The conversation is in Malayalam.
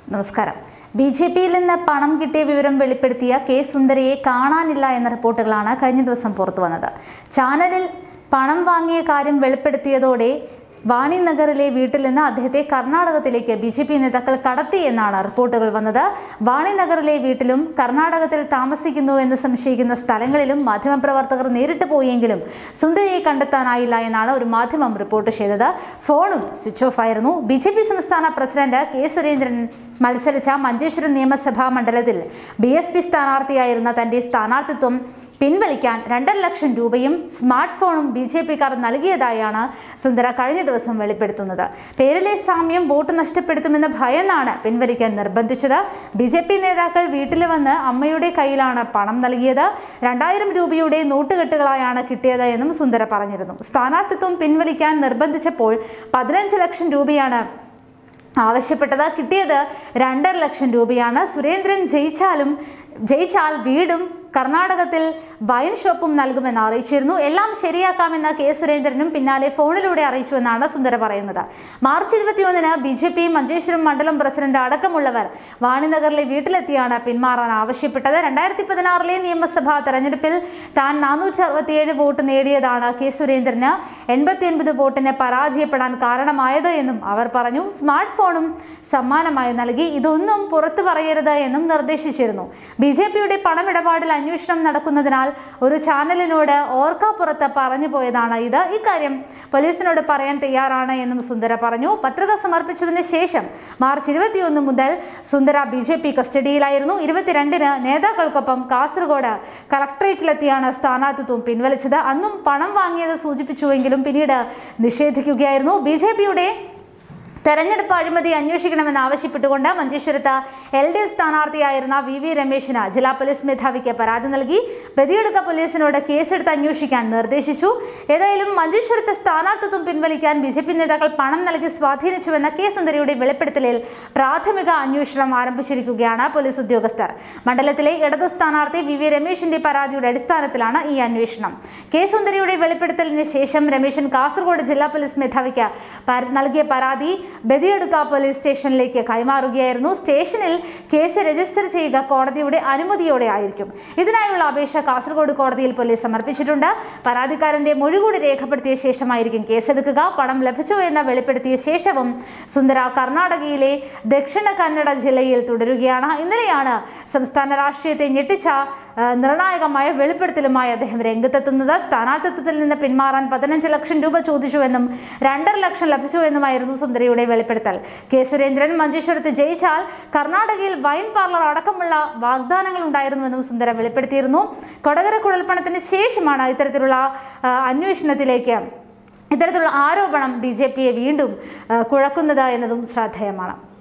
നമസ്കാരം ബി ജെ പിയിൽ നിന്ന് പണം കിട്ടിയ വിവരം വെളിപ്പെടുത്തിയ കെ സുന്ദരയെ കാണാനില്ല എന്ന റിപ്പോർട്ടുകളാണ് കഴിഞ്ഞ ദിവസം പുറത്തു വന്നത് ചാനലിൽ പണം വാങ്ങിയ കാര്യം വെളിപ്പെടുത്തിയതോടെ വാണിനഗറിലെ വീട്ടിൽ നിന്ന് അദ്ദേഹത്തെ കർണാടകത്തിലേക്ക് ബി ജെ പി നേതാക്കൾ കടത്തി എന്നാണ് റിപ്പോർട്ടുകൾ വന്നത് വാണിനഗറിലെ വീട്ടിലും കർണാടകത്തിൽ താമസിക്കുന്നു എന്ന് സംശയിക്കുന്ന സ്ഥലങ്ങളിലും മാധ്യമപ്രവർത്തകർ നേരിട്ട് പോയെങ്കിലും സുന്ദരയെ കണ്ടെത്താനായില്ല എന്നാണ് ഒരു മാധ്യമം റിപ്പോർട്ട് ചെയ്തത് ഫോണും സ്വിച്ച് ഓഫ് ആയിരുന്നു ബി ജെ പി സംസ്ഥാന പ്രസിഡന്റ് കെ സുരേന്ദ്രൻ മത്സരിച്ച മഞ്ചേശ്വരം നിയമസഭാ മണ്ഡലത്തിൽ ബി എസ് പി സ്ഥാനാർത്ഥിയായിരുന്ന തന്റെ സ്ഥാനാർത്ഥിത്വം പിൻവലിക്കാൻ രണ്ടര ലക്ഷം രൂപയും സ്മാർട്ട് ഫോണും ബി ജെ പിക്കാർ നൽകിയതായാണ് സുന്ദര കഴിഞ്ഞ ദിവസം വെളിപ്പെടുത്തുന്നത് പേരിലെ സാമ്യം വോട്ട് നഷ്ടപ്പെടുത്തുമെന്ന ഭയന്നാണ് പിൻവലിക്കാൻ നിർബന്ധിച്ചത് ബി ജെ പി നേതാക്കൾ വീട്ടിൽ വന്ന് അമ്മയുടെ കയ്യിലാണ് പണം നൽകിയത് രണ്ടായിരം രൂപയുടെ നോട്ടുകെട്ടുകളായാണ് കിട്ടിയത് എന്നും സുന്ദര പറഞ്ഞിരുന്നു സ്ഥാനാർത്ഥിത്വം പിൻവലിക്കാൻ നിർബന്ധിച്ചപ്പോൾ പതിനഞ്ച് ലക്ഷം രൂപയാണ് ആവശ്യപ്പെട്ടത് കിട്ടിയത് രണ്ടര ലക്ഷം രൂപയാണ് സുരേന്ദ്രൻ ജയിച്ചാലും ജയിച്ചാൽ വീടും കർണാടകത്തിൽ വൈൻ ഷോപ്പും നൽകുമെന്ന് അറിയിച്ചിരുന്നു എല്ലാം ശരിയാക്കാമെന്ന് കെ സുരേന്ദ്രനും പിന്നാലെ ഫോണിലൂടെ അറിയിച്ചുവെന്നാണ് സുന്ദര പറയുന്നത് മാർച്ച് ഇരുപത്തിയൊന്നിന് ബി ജെ പി മഞ്ചേശ്വരം മണ്ഡലം പ്രസിഡന്റ് അടക്കമുള്ളവർ വാണിനഗറിലെ വീട്ടിലെത്തിയാണ് പിന്മാറാൻ ആവശ്യപ്പെട്ടത് രണ്ടായിരത്തി പതിനാറിലെ നിയമസഭാ തെരഞ്ഞെടുപ്പിൽ താൻ നാനൂറ്റി അറുപത്തിയേഴ് വോട്ട് നേടിയതാണ് കെ സുരേന്ദ്രന് എൺപത്തിയൊൻപത് വോട്ടിന് പരാജയപ്പെടാൻ കാരണമായത് എന്നും അവർ പറഞ്ഞു സ്മാർട്ട് ഫോണും സമ്മാനമായി നൽകി ഇതൊന്നും പുറത്തു പറയരുത് എന്നും നിർദ്ദേശിച്ചിരുന്നു ബി ജെ പിയുടെ പണമിടപാടിൽ അന്വേഷണം നടക്കുന്നതിനാൽ ഒരു ചാനലിനോട് ഓർക്കാപ്പുറത്ത് പറഞ്ഞു പോയതാണ് ഇത് ഇക്കാര്യം പോലീസിനോട് പറയാൻ തയ്യാറാണ് എന്നും സുന്ദര പറഞ്ഞു പത്രിക സമർപ്പിച്ചതിന് ശേഷം മാർച്ച് ഇരുപത്തിയൊന്ന് മുതൽ സുന്ദര ബി ജെ പി കസ്റ്റഡിയിലായിരുന്നു ഇരുപത്തിരണ്ടിന് നേതാക്കൾക്കൊപ്പം കാസർഗോഡ് കളക്ടറേറ്റിലെത്തിയാണ് സ്ഥാനാർത്ഥിത്വം പിൻവലിച്ചത് അന്നും പണം വാങ്ങിയത് സൂചിപ്പിച്ചുവെങ്കിലും പിന്നീട് നിഷേധിക്കുകയായിരുന്നു ബി ജെ പിയുടെ തെരഞ്ഞെടുപ്പ് അഴിമതി അന്വേഷിക്കണമെന്ന് ആവശ്യപ്പെട്ടുകൊണ്ട് മഞ്ചേശ്വരത്ത് എൽ ഡി എഫ് സ്ഥാനാർത്ഥിയായിരുന്ന വി വി രമേശിന് ജില്ലാ പോലീസ് മേധാവിക്ക് പരാതി നൽകി ബദിയെടുക്ക പോലീസിനോട് കേസെടുത്ത് അന്വേഷിക്കാൻ നിർദ്ദേശിച്ചു ഏതായാലും മഞ്ചേശ്വരത്തെ സ്ഥാനാർത്ഥിത്വം പിൻവലിക്കാൻ ബി ജെ പി നേതാക്കൾ പണം നൽകി സ്വാധീനിച്ചുവെന്ന കെ സുന്ദരിയുടെ വെളിപ്പെടുത്തലിൽ പ്രാഥമിക അന്വേഷണം ആരംഭിച്ചിരിക്കുകയാണ് പോലീസ് ഉദ്യോഗസ്ഥർ മണ്ഡലത്തിലെ ഇടത് സ്ഥാനാർത്ഥി വി വി രമേശിന്റെ പരാതിയുടെ അടിസ്ഥാനത്തിലാണ് ഈ അന്വേഷണം കെ സുന്ദരിയുടെ വെളിപ്പെടുത്തലിന് ശേഷം രമേശൻ കാസർഗോഡ് ജില്ലാ പോലീസ് മേധാവിക്ക് പര- നൽകിയ പരാതി ബദിയെടുക്ക പോലീസ് സ്റ്റേഷനിലേക്ക് കൈമാറുകയായിരുന്നു സ്റ്റേഷനിൽ കേസ് രജിസ്റ്റർ ചെയ്യുക കോടതിയുടെ അനുമതിയോടെ ആയിരിക്കും ഇതിനായുള്ള അപേക്ഷ കാസർഗോഡ് കോടതിയിൽ പോലീസ് സമർപ്പിച്ചിട്ടുണ്ട് പരാതിക്കാരന്റെ മൊഴി കൂടി രേഖപ്പെടുത്തിയ ശേഷമായിരിക്കും കേസെടുക്കുക പണം ലഭിച്ചോ എന്ന് വെളിപ്പെടുത്തിയ ശേഷവും സുന്ദര കർണാടകയിലെ ദക്ഷിണ കന്നഡ ജില്ലയിൽ തുടരുകയാണ് ഇന്നലെയാണ് സംസ്ഥാന രാഷ്ട്രീയത്തെ ഞെട്ടിച്ച ആ, നിർണായകമായ വെളിപ്പെടുത്തലുമായി അദ്ദേഹം രംഗത്തെത്തുന്നത് സ്ഥാനാർത്ഥിത്വത്തിൽ നിന്ന് പിന്മാറാൻ പതിനഞ്ച് ലക്ഷം രൂപ ചോദിച്ചുവെന്നും രണ്ടര ലക്ഷം ലഭിച്ചുവെന്നുമായിരുന്നു സുന്ദരയുടെ വെളിപ്പെടുത്തൽ കെ സുരേന്ദ്രൻ മഞ്ചേശ്വരത്ത് ജയിച്ചാൽ കർണാടകയിൽ വൈൻ പാർലർ അടക്കമുള്ള വാഗ്ദാനങ്ങൾ ഉണ്ടായിരുന്നുവെന്നും സുന്ദര വെളിപ്പെടുത്തിയിരുന്നു കൊടകര കുഴൽപ്പണത്തിന് ശേഷമാണ് ഇത്തരത്തിലുള്ള ആ, അന്വേഷണത്തിലേക്ക് ഇത്തരത്തിലുള്ള ആരോപണം ബി ജെ പിയെ വീണ്ടും ആ, കുഴക്കുന്നത് എന്നതും ശ്രദ്ധേയമാണ്